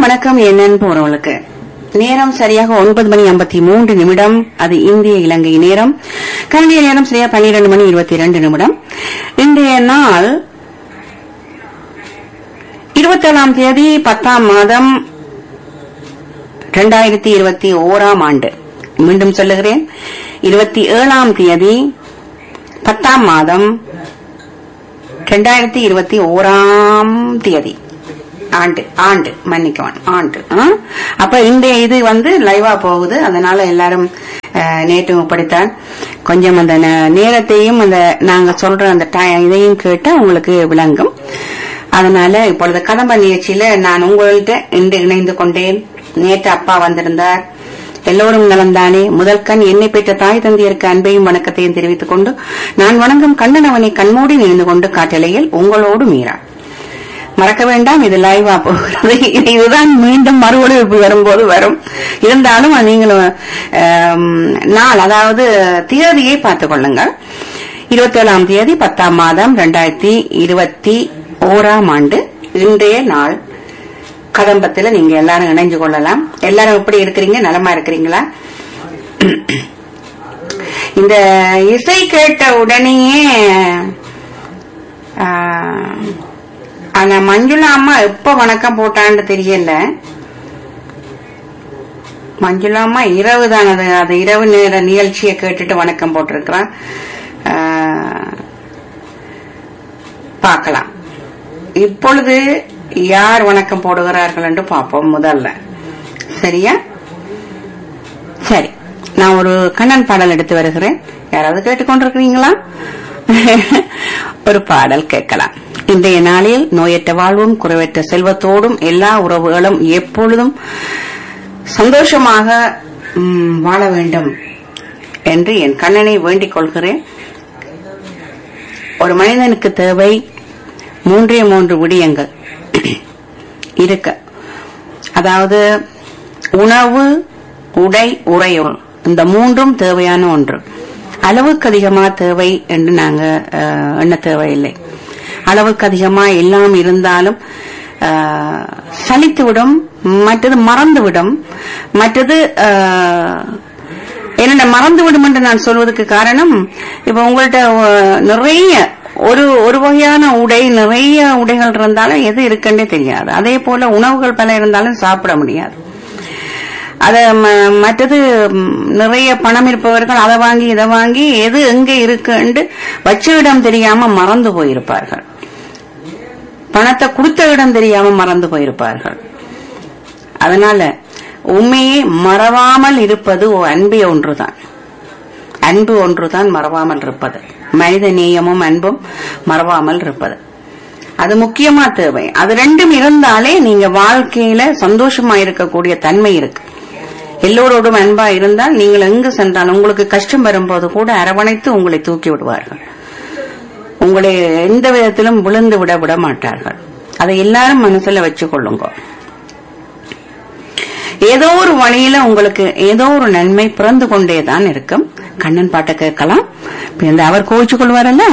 வணக்கம் என்னன்னு போறவங்களுக்கு நேரம் சரியாக ஒன்பது மணி ஐம்பத்தி மூன்று நிமிடம் அது இந்திய இலங்கை நேரம் கனடிய நேரம் சரியா பன்னிரண்டு மணி இருபத்தி இரண்டு நிமிடம் இன்றைய நாள் இருபத்தேழாம் தேதி பத்தாம் மாதம் இரண்டாயிரத்தி இருபத்தி ஓராம் ஆண்டு மீண்டும் சொல்லுகிறேன் இருபத்தி ஏழாம் தேதி பத்தாம் மாதம் ரெண்டாயிரத்தி இருபத்தி ஓராம் தேதி ஆண்டு ஆண்டு மன்னிக்கவன் ஆண்டு ஆ? அப்ப இந்த இது வந்து லைவா போகுது அதனால எல்லாரும் அஹ், நேற்று படித்தான் கொஞ்சம் அந்த நே- நேரத்தையும் அந்த நாங்க சொல்ற அந்த ti- இதையும் கேட்டா உங்களுக்கு விளங்கும் அதனால இப்பொழுது கதம்ப நிகழ்ச்சியில நான் உங்கள்கிட்ட இன்று இணைந்து கொண்டேன் நேற்று அப்பா வந்திருந்தார் எல்லோரும் நலம்தானே முதல் கண் என்னை பெற்ற தாய் தந்தையருக்கு அன்பையும் வணக்கத்தையும் தெரிவித்துக் கொண்டு நான் வணங்கும் கண்ணனவனை கண்மூடி நினைந்து கொண்டு காட்டலையில் உங்களோடு மீறா மறக்க வேண்டாம் இது லைவா போகிறது இதுதான் மீண்டும் மறு ஒளிபரப்பு வரும்போது வரும் இருந்தாலும் நீங்களும் ஆம், நாள் அதாவது தேதியை பார்த்துக் கொள்ளுங்கள் இருபத்தேழாம் தேதி பத்தாம் மாதம் ரெண்டாயிரத்தி இருபத்தி ஓராம் ஆண்டு இன்றைய நாள் கதம்பத்துல நீங்க எல்லாரும் இணைஞ்சு கொள்ளலாம் எல்லாரும் எப்படி இருக்கிறீங்க நலமா இருக்கிறீங்களா இந்த இசை கேட்ட உடனேயே ஆ, ஆனா மஞ்சுளா அம்மா எப்ப வணக்கம் போட்டான்னு தெரியல மஞ்சுளா அம்மா இரவு தான் அது அது இரவு நேர நிகழ்ச்சியை கேட்டுட்டு வணக்கம் போட்டிருக்கிறான் ஆ, பார்க்கலாம் இப்பொழுது யார் வணக்கம் போடுகிறார்கள் என்று பார்ப்போம் முதல்ல சரியா சரி நான் ஒரு கண்ணன் பாடல் எடுத்து வருகிறேன் யாராவது கேட்டுக்கொண்டிருக்கிறீங்களா ஒரு பாடல் கேட்கலாம் இன்றைய நாளில் நோயற்ற வாழ்வும் குறைவற்ற செல்வத்தோடும் எல்லா உறவுகளும் எப்பொழுதும் சந்தோஷமாக ம், வாழ வேண்டும் என்று என் கண்ணனை வேண்டிக் கொள்கிறேன் ஒரு மனிதனுக்கு தேவை மூன்றே மூன்று விடயங்கள் இருக்க அதாவது உணவு உடை உறையுள் இந்த மூன்றும் தேவையான ஒன்று அளவுக்கு அதிகமா தேவை என்று நாங்க அஹ், எண்ண தேவையில்லை அளவுக்கு அதிகமா எல்லாம் இருந்தாலும் அஹ், சலித்துவிடும் மற்றது மறந்துவிடும் மற்றது அஹ், என்னென்ன மறந்து விடும் என்று நான் சொல்வதற்கு காரணம் இப்ப உங்கள்ட்ட அஹ், நிறைய ஒரு ஒரு வகையான உடை நிறைய உடைகள் இருந்தாலும் எது இருக்குன்னே தெரியாது அதே போல உணவுகள் பல இருந்தாலும் சாப்பிட முடியாது அத ம- மற்றது ம், நிறைய பணம் இருப்பவர்கள் அதை வாங்கி இதை வாங்கி எது எங்க இருக்குன்னு வச்ச இடம் தெரியாம மறந்து போயிருப்பார்கள் பணத்தை கொடுத்த இடம் தெரியாம மறந்து போயிருப்பார்கள் அதனால உண்மையே மறவாமல் இருப்பது ஓ அன்பே ஒன்றுதான் அன்பு ஒன்றுதான் மறவாமல் இருப்பது மனித நேயமும் அன்பும் மறவாமல் இருப்பது அது முக்கியமா தேவை அது ரெண்டும் இருந்தாலே நீங்க வாழ்க்கையில சந்தோஷமா இருக்கக்கூடிய தன்மை இருக்கு எல்லோரோடும் அன்பா இருந்தால் நீங்கள் எங்கு சென்றால் உங்களுக்கு கஷ்டம் வரும்போது கூட அரவணைத்து உங்களை தூக்கி விடுவார்கள் உங்களை எந்த விதத்திலும் விழுந்து விட விட மாட்டார்கள் அதை எல்லாரும் மனசுல வச்சுக் கொள்ளுங்க ஏதோ ஒரு வழியில உங்களுக்கு ஏதோ ஒரு நன்மை பிறந்து கொண்டேதான் இருக்கும் கண்ணன் பாட்டை கேட்கலாம் இப்ப இந்த அவர் கோவிச்சு கொள்வாரல்ல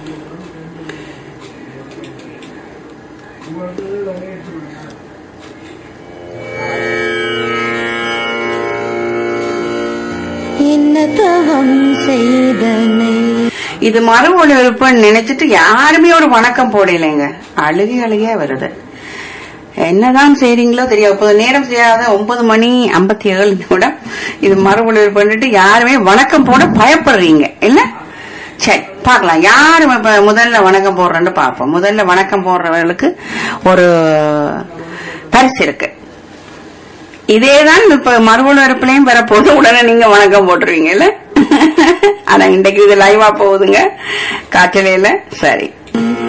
என்ன தவம் செய்தனை இது மறு ஒளிபரப்புன்னு நினைச்சிட்டு யாருமே ஒரு வணக்கம் போடலைங்க அழுகி அழுகியா வருது என்னதான் செய்றீங்களோ தெரியாது இப்போது நேரம் செய்யாத ஒன்பது மணி ஐம்பத்தி ஏழு நிமிடம் இது மறு ஒளிபரப்பு பண்ணிட்டு யாருமே வணக்கம் போட பயப்படுறீங்க இல்ல சரி பார்க்கலாம் யாரு இப்ப முதல்ல வணக்கம் போடுறேன்னு பார்ப்போம் முதல்ல வணக்கம் போடுறவர்களுக்கு ஒரு பரிசு இருக்கு இதேதான் இப்ப மறுபடியும் வரப்போது உடனே நீங்க வணக்கம் போட்டுருவீங்கல்ல ஆனா இன்றைக்கு இது லைவா போகுதுங்க காற்றலையில சரி